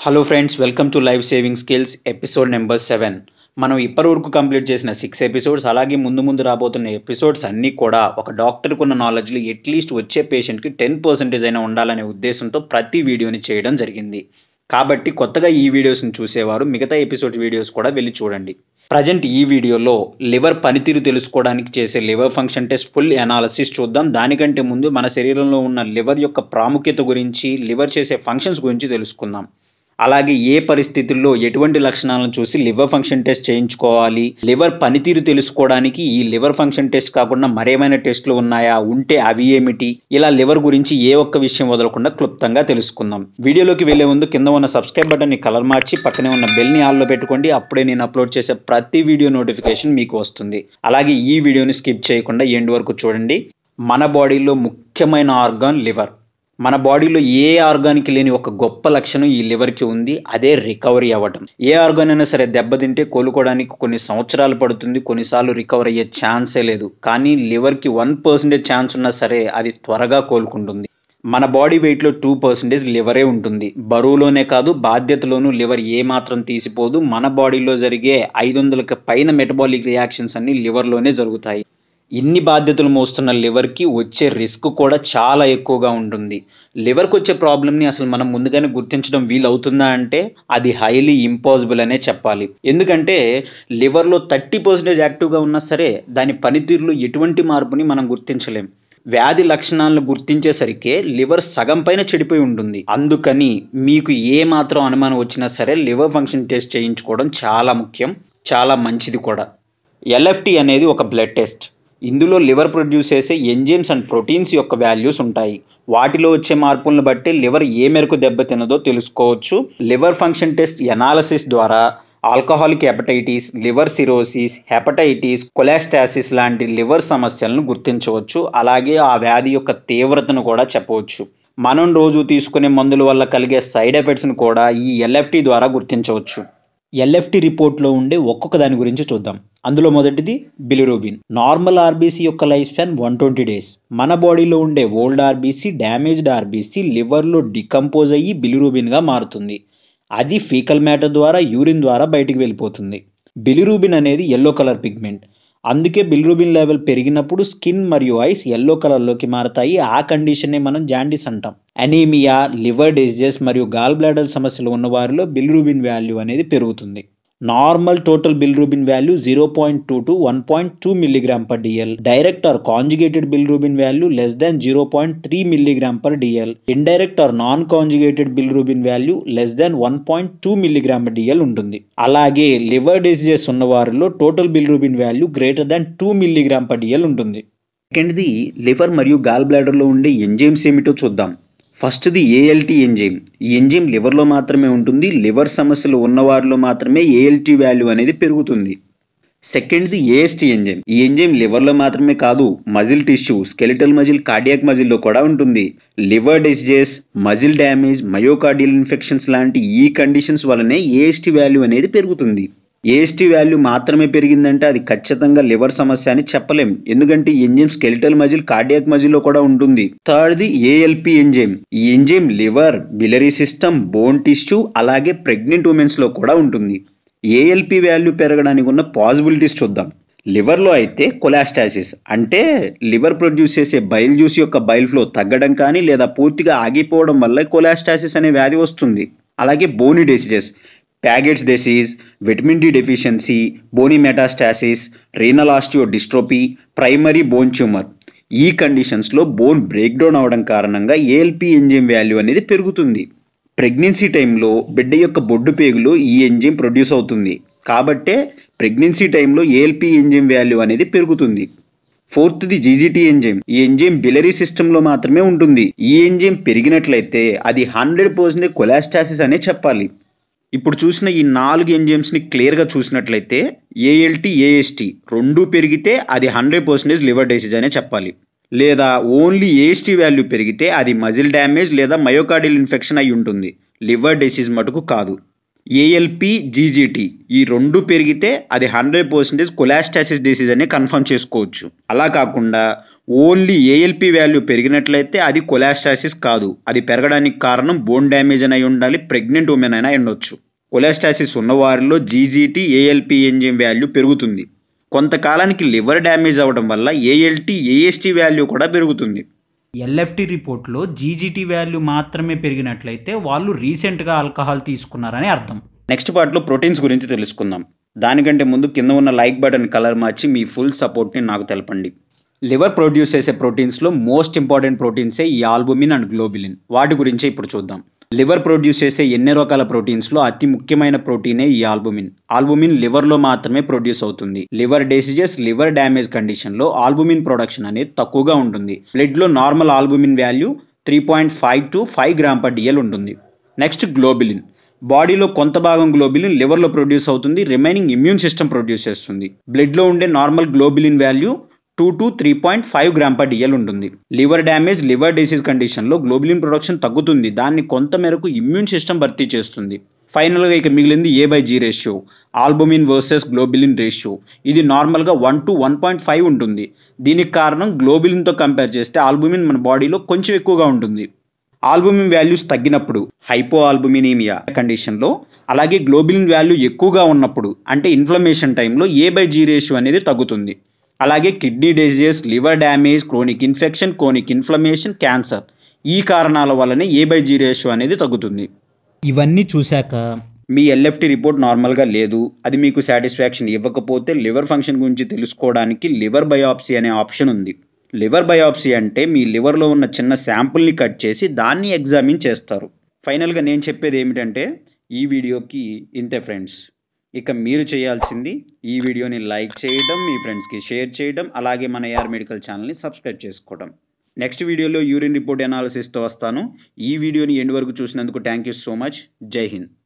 hello friends welcome to life saving skills episode number seven మనం ఇప్పటివరకు complete చేసిన six episodes అలాగే ముందు ముందు రాబోతున్న ఎపిసోడ్స్ అన్నీ కూడా ఒక డాక్టర్కి ఉన్న నాలెడ్జ్లో అట్లీస్ట్ వచ్చే పేషెంట్కి టెన్ పర్సెంటేజ్ అయినా ఉండాలనే ఉద్దేశంతో ప్రతి వీడియోని చేయడం జరిగింది కాబట్టి కొత్తగా ఈ వీడియోస్ని చూసేవారు మిగతా ఎపిసోడ్ వీడియోస్ కూడా వెళ్ళి చూడండి ప్రజెంట్ ఈ వీడియోలో లివర్ పనితీరు తెలుసుకోవడానికి చేసే liver function test full analysis చూద్దాం దానికంటే ముందు మన శరీరంలో ఉన్న లివర్ యొక్క ప్రాముఖ్యత గురించి లివర్ చేసే ఫంక్షన్స్ గురించి తెలుసుకుందాం అలాగే ఏ పరిస్థితుల్లో ఎటువంటి లక్షణాలను చూసి లివర్ ఫంక్షన్ టెస్ట్ చేయించుకోవాలి లివర్ పనితీరు తెలుసుకోవడానికి ఈ లివర్ ఫంక్షన్ టెస్ట్ కాకుండా మరేమైనా టెస్ట్లు ఉన్నాయా ఉంటే అవి ఏమిటి ఇలా లివర్ గురించి ఏ ఒక్క విషయం వదలకుండా క్లుప్తంగా తెలుసుకుందాం వీడియోలోకి వెళ్లే ముందు కింద ఉన్న సబ్స్క్రైబ్ బటన్ ని కలర్ మార్చి పక్కనే ఉన్న బెల్ ని ఆల్లో పెట్టుకోండి అప్పుడే నేను అప్లోడ్ చేసే ప్రతి వీడియో నోటిఫికేషన్ మీకు వస్తుంది అలాగే ఈ వీడియోని స్కిప్ చేయకుండా ఎండ్ వరకు చూడండి మన బాడీలో ముఖ్యమైన ఆర్గాన్ లివర్ మన బాడీలో ఏ ఆర్గాన్కి లేని ఒక గొప్ప లక్షణం ఈ లివర్కి ఉంది అదే రికవరీ అవ్వటం ఏ ఆర్గాన్ అయినా సరే దెబ్బతింటే కోలుకోవడానికి కొన్ని సంవత్సరాలు పడుతుంది కొన్నిసార్లు రికవర్ అయ్యే ఛాన్సే లేదు కానీ లివర్కి వన్ పర్సెంటేజ్ ఛాన్స్ ఉన్నా సరే అది త్వరగా కోలుకుంటుంది మన బాడీ వెయిట్లో టూ పర్సెంటేజ్ లివరే ఉంటుంది బరువులోనే కాదు బాధ్యతలోనూ లివర్ ఏ మాత్రం తీసిపోదు మన బాడీలో జరిగే ఐదు వందలకి పైన మెటబాలిక్ రియాక్షన్స్ అన్ని లివర్లోనే జరుగుతాయి ఇన్ని బాధ్యతలు మోస్తున్న లివర్కి వచ్చే రిస్క్ కూడా చాలా ఎక్కువగా ఉంటుంది లివర్కి వచ్చే ప్రాబ్లమ్ని అసలు మనం ముందుగానే గుర్తించడం వీలవుతుందా అంటే అది హైలీ ఇంపాసిబుల్ అనే చెప్పాలి ఎందుకంటే లివర్లో థర్టీ పర్సెంటేజ్ యాక్టివ్గా ఉన్నా సరే దాని పనితీరులో ఎటువంటి మార్పుని మనం గుర్తించలేం వ్యాధి లక్షణాలను గుర్తించేసరికి లివర్ సగం పైన చెడిపోయి ఉంటుంది అందుకని మీకు ఏ మాత్రం అనుమానం వచ్చినా సరే లివర్ ఫంక్షన్ టెస్ట్ చేయించుకోవడం చాలా ముఖ్యం చాలా మంచిది కూడా ఎల్ఎఫ్టి అనేది ఒక బ్లడ్ టెస్ట్ ఇందులో లివర్ ప్రొడ్యూస్ చేసే ఎంజైమ్స్ అండ్ ప్రోటీన్స్ యొక్క వాల్యూస్ ఉంటాయి వాటిలో వచ్చే మార్పులను బట్టి లివర్ ఏ మేరకు దెబ్బతిన్నదో తెలుసుకోవచ్చు లివర్ ఫంక్షన్ టెస్ట్ ఎనాలసిస్ ద్వారా alcoholic hepatitis liver cirrhosis hepatitis cholestasis లాంటి లివర్ సమస్యలను గుర్తించవచ్చు అలాగే ఆ వ్యాధి యొక్క తీవ్రతను కూడా చెప్పవచ్చు మనం రోజు తీసుకునే మందుల వల్ల కలిగే సైడ్ ఎఫెక్ట్స్ను కూడా ఈ ఎల్ఎఫ్టి ద్వారా గుర్తించవచ్చు ఎల్ఎఫ్టి రిపోర్ట్లో ఉండే ఒక్కొక్క దాని గురించి చూద్దాం అందులో మొదటిది బిలిరూబిన్ నార్మల్ ఆర్బీసీ యొక్క life span one twenty days మన బాడీలో ఉండే ఓల్డ్ ఆర్బీసీ డ్యామేజ్డ్ ఆర్బీసీ లివర్లో డికంపోజ్ అయ్యి బిలిరూబిన్గా మారుతుంది అది ఫీకల్ మ్యాటర్ ద్వారా యూరిన్ ద్వారా బయటికి వెళ్ళిపోతుంది బిలిరూబిన్ అనేది ఎల్లో కలర్ పిగ్మెంట్ అందుకే బిలిరూబిన్ లెవెల్ పెరిగినప్పుడు స్కిన్ మరియు ఐస్ ఎల్లో కలర్లోకి మారతాయి ఆ కండిషన్నే మనం జాండీస్ అంటాం అనీమియా లివర్ డిజీజెస్ మరియు గాల్ బ్లాడర్ సమస్యలు ఉన్న వారిలో బిలిరూబిన్ వాల్యూ అనేది పెరుగుతుంది normal total bilirubin value zero point two to one point two milligram per DL direct or conjugated bilirubin value less than zero point three milligram per DL indirect or non conjugated bilirubin value less than one point two milligram per DL ఉంటుంది అలాగే liver diseases ఉన్న వారిలో total bilirubin value greater than two milligram per DL ఉంటుంది సెకండ్ది liver మరియు gall బ్లాడర్లో ఉండే enzymes ఏమిటో చూద్దాం ఫస్ట్ది ఏఎల్టీ ఎంజైమ్ ఈ ఎంజైమ్ లివర్లో మాత్రమే ఉంటుంది లివర్ సమస్యలు ఉన్నవారిలో మాత్రమే ఏఎల్టీ వాల్యూ అనేది పెరుగుతుంది సెకండ్ది ఏఎస్టీ ఎంజైమ్ ఈ ఎంజైమ్ లివర్లో మాత్రమే కాదు muscle tissue skeletal muscle cardiac మజిల్లో కూడా ఉంటుంది liver diseases muscle damage myocardial infections లాంటి ఈ కండిషన్స్ వల్లనే ఏఎస్టీ వాల్యూ అనేది పెరుగుతుంది ఏఎస్టీ వాల్యూ మాత్రమే పెరిగిందంటే అది ఖచ్చితంగా లివర్ సమస్య అని చెప్పలేం ఎందుకంటే ఈ ఎంజైమ్ స్కెలిటల్ మజిల్ కార్డియాక్ మజిల్లో కూడా ఉంటుంది థర్డ్ది ఏఎల్పి ఎంజైమ్ ఈ enzyme liver biliary system bone tissue అలాగే ప్రెగ్నెంట్ ఉమెన్స్ లో కూడా ఉంటుంది ఏఎల్పి వాల్యూ పెరగడానికి ఉన్న పాసిబిలిటీస్ చూద్దాం లివర్లో అయితే కొలాస్టాసిస్ అంటే లివర్ ప్రొడ్యూస్ చేసే బైల్ జ్యూస్ యొక్క బైల్ ఫ్లో తగ్గడం కానీ లేదా పూర్తిగా ఆగిపోవడం వల్ల కొలాస్టాసిస్ అనే వ్యాధి వస్తుంది అలాగే బోని diseases Paget's disease vitamin D deficiency బోని metastasis renal osteodystrophy primary bone tumour ఈ కండిషన్స్లో బోన్ బ్రేక్ డౌన్ అవడం కారణంగా ఏఎల్పి ఎంజైమ్ వాల్యూ అనేది పెరుగుతుంది ప్రెగ్నెన్సీ టైంలో బిడ్డ యొక్క బొడ్డు పేగులో ఈ ఎంజైమ్ ప్రొడ్యూస్ అవుతుంది కాబట్టే ప్రెగ్నెన్సీ టైంలో ఏఎల్పి ఎంజైమ్ వాల్యూ అనేది పెరుగుతుంది ఫోర్త్ది జీజీటీ ఎంజైమ్ ఈ ఎంజైమ్ బిలరీ సిస్టంలో మాత్రమే ఉంటుంది ఈ ఎంజైమ్ పెరిగినట్లయితే అది హండ్రెడ్ పర్సెంట్ కొలాస్టాసిస్ అనే చెప్పాలి ఇప్పుడు చూసిన ఈ నాలుగు ఎంజైమ్స్ని క్లియర్గా చూసినట్లయితే ఏఎల్టీ ఏఎస్టీ రెండు పెరిగితే అది హండ్రెడ్ పర్సెంటేజ్ లివర్ డిసీజ్ అనే చెప్పాలి లేదా ఓన్లీ ఏఎస్టీ వాల్యూ పెరిగితే అది మజిల్ డ్యామేజ్ లేదా మయోకార్డియల్ ఇన్ఫెక్షన్ అయి ఉంటుంది లివర్ డిసీజ్ మటుకు కాదు ఏఎల్పి జీజీటీ ఈ రెండు పెరిగితే అది హండ్రెడ్ పర్సెంటేజ్ కొలాస్టాసిస్ డిసీజ్ అని కన్ఫర్మ్ చేసుకోవచ్చు అలా కాకుండా ఓన్లీ ఏఎల్పి వాల్యూ పెరిగినట్లయితే అది కొలాస్టాసిస్ కాదు అది పెరగడానికి కారణం బోన్ డ్యామేజ్ అని అయి ఉండాలి ప్రెగ్నెంట్ ఉమెన్ అయినా ఉండొచ్చు కొలాస్టాసిస్ ఉన్నవారిలో జీజీటీ ఏఎల్పి ఎంజిఎం వాల్యూ పెరుగుతుంది కొంతకాలానికి లివర్ డ్యామేజ్ అవ్వడం వల్ల ఏఎల్టీ ఏఎస్టీ వాల్యూ కూడా పెరుగుతుంది ఎల్ఎఫ్టి రిపోర్ట్లో జీజీటీ వాల్యూ మాత్రమే పెరిగినట్లయితే వాళ్ళు రీసెంట్గా ఆల్కహాల్ తీసుకున్నారని అర్థం నెక్స్ట్ పార్ట్లో ప్రోటీన్స్ గురించి తెలుసుకుందాం దానికంటే ముందు కింద ఉన్న లైక్ బటన్ కలర్ మార్చి మీ ఫుల్ సపోర్ట్ని నాకు తెలపండి లివర్ ప్రొడ్యూస్ చేసే ప్రోటీన్స్లో మోస్ట్ ఇంపార్టెంట్ ప్రోటీన్సే ఈ ఆల్బుమిన్ అండ్ గ్లోబిలిన్ వాటి గురించి ఇప్పుడు చూద్దాం లివర్ ప్రొడ్యూస్ చేసే ఎన్ని రకాల ప్రోటీన్స్లో అతి ముఖ్యమైన ప్రోటీనే ఈ ఆల్బుమిన్ ఆల్బుమిన్ లివర్లో మాత్రమే ప్రొడ్యూస్ అవుతుంది లివర్ డిసీజెస్ లివర్ డ్యామేజ్ కండిషన్లో ఆల్బుమిన్ ప్రొడక్షన్ అనేది తక్కువగా ఉంటుంది బ్లడ్లో normal albumin value three point five to five gram per DL next నెక్స్ట్ గ్లోబిలిన్ బాడీలో కొంత భాగం గ్లోబిలిన్ లివర్లో ప్రొడ్యూస్ అవుతుంది రిమైనింగ్ ఇమ్యూన్ సిస్టమ్ ప్రొడ్యూస్ చేస్తుంది బ్లడ్లో ఉండే normal globulin value two to three point five gram per DL ఉంటుంది లివర్ డ్యామేజ్ లివర్ డిసీజ్ కండిషన్లో గ్లోబిలిన్ ప్రొడక్షన్ తగ్గుతుంది దాన్ని కొంత మేరకు ఇమ్యూన్ సిస్టమ్ భర్తీ చేస్తుంది ఫైనల్గా ఇక మిగిలింది A by G ratio albumin versus globulin ratio ఇది నార్మల్గా one to one point five ఉంటుంది దీనికి కారణం గ్లోబిలిన్తో కంపేర్ చేస్తే ఆల్బుమిన్ మన బాడీలో కొంచెం ఎక్కువగా ఉంటుంది ఆల్బుమిన్ వాల్యూస్ తగ్గినప్పుడు హైపో ఆల్బుమినీమియా కండిషన్లో అలాగే గ్లోబిలిన్ వాల్యూ ఎక్కువగా ఉన్నప్పుడు అంటే ఇన్ఫ్లమేషన్ టైంలో ఏ బై జీ రేషియో అనేది తగ్గుతుంది అలాగే kidney diseases liver damage chronic infection chronic inflammation cancer ఈ కారణాల వల్లనే ఏ బై జీ రేషియో అనేది తగ్గుతుంది ఇవన్నీ చూశాక మీ ఎల్ఎఫ్టి రిపోర్ట్ నార్మల్గా లేదు అది మీకు సాటిస్ఫాక్షన్ ఇవ్వకపోతే లివర్ ఫంక్షన్ గురించి తెలుసుకోవడానికి లివర్ బయాప్సీ అనే ఆప్షన్ ఉంది లివర్ బయాప్సీ అంటే మీ లివర్లో ఉన్న చిన్న శాంపుల్ని కట్ చేసి దాన్ని ఎగ్జామిన్ చేస్తారు ఫైనల్గా నేను చెప్పేది ఏమిటంటే ఈ వీడియోకి ఇంతే ఫ్రెండ్స్ ఇక మీరు చేయాల్సింది ఈ వీడియోని లైక్ చేయడం మీ ఫ్రెండ్స్కి షేర్ చేయడం అలాగే మన ఏఆర్ మెడికల్ ఛానల్ని సబ్స్క్రైబ్ చేసుకోవడం నెక్స్ట్ వీడియోలో యూరిన్ రిపోర్ట్ అనాలిసిస్తో వస్తాను ఈ వీడియోని ఎండ్ వరకు చూసినందుకు థ్యాంక్ యూ సో మచ్ జై హింద్